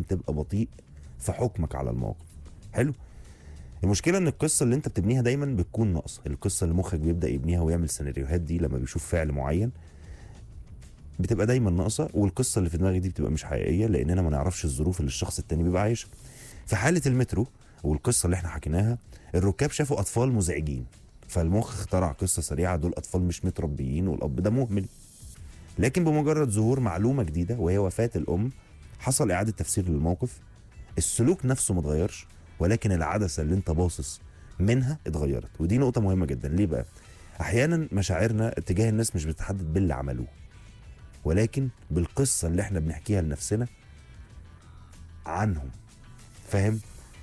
تبقى بطيء في حكمك على الموقف حلو المشكله ان القصه اللي انت بتبنيها دايما بتكون ناقصه القصه اللي مخك بيبدا يبنيها ويعمل سيناريوهات دي لما بيشوف فعل معين بتبقى دايما ناقصه والقصه اللي في دماغي دي بتبقى مش حقيقيه لاننا ما نعرفش الظروف اللي الشخص التاني بيبقى عايشها في حاله المترو والقصه اللي احنا حكيناها الركاب شافوا اطفال مزعجين فالمخ اخترع قصه سريعه دول اطفال مش متربيين والاب ده مهمل لكن بمجرد ظهور معلومه جديده وهي وفاه الام حصل اعاده تفسير للموقف السلوك نفسه ما اتغيرش ولكن العدسه اللي انت باصص منها اتغيرت ودي نقطه مهمه جدا ليه بقى احيانا مشاعرنا تجاه الناس مش بتتحدد باللي عملوه ولكن بالقصه اللي احنا بنحكيها لنفسنا عنهم فاهم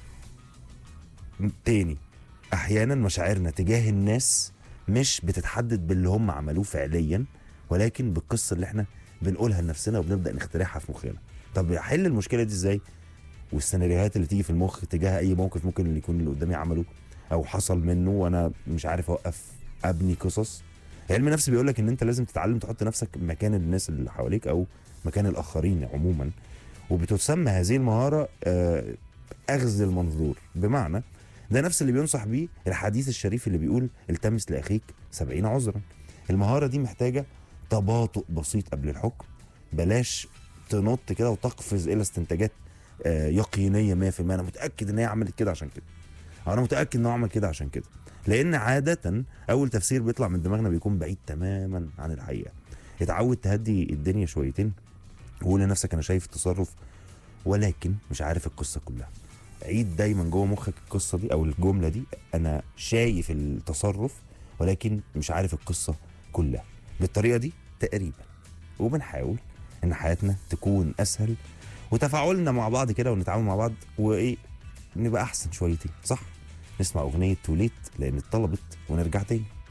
تاني احيانا مشاعرنا تجاه الناس مش بتتحدد باللي هم عملوه فعليا ولكن بالقصه اللي احنا بنقولها لنفسنا وبنبدا نخترعها في مخنا طب احل المشكله دي ازاي والسيناريوهات اللي تيجي في المخ تجاه اي موقف ممكن اللي يكون اللي قدامي عمله او حصل منه وانا مش عارف اوقف ابني قصص علم النفس بيقول لك ان انت لازم تتعلم تحط نفسك مكان الناس اللي حواليك او مكان الاخرين عموما وبتسمى هذه المهاره آه، اخذ المنظور بمعنى ده نفس اللي بينصح بيه الحديث الشريف اللي بيقول التمس لاخيك سبعين عذرا المهاره دي محتاجه تباطؤ بسيط قبل الحكم بلاش تنط كده وتقفز الى استنتاجات آه، يقينيه 100% انا متاكد ان هي عملت كده عشان كده أو انا متاكد ان هو عمل كده عشان كده لان عاده اول تفسير بيطلع من دماغنا بيكون بعيد تماما عن الحقيقه اتعود تهدي الدنيا شويتين وقول لنفسك انا شايف التصرف ولكن مش عارف القصه كلها عيد دايما جوه مخك القصه دي او الجمله دي انا شايف التصرف ولكن مش عارف القصه كلها بالطريقه دي تقريبا وبنحاول ان حياتنا تكون اسهل وتفاعلنا مع بعض كده ونتعامل مع بعض وايه نبقى احسن شويتين صح نسمع اغنيه توليت لان اتطلبت ونرجع تاني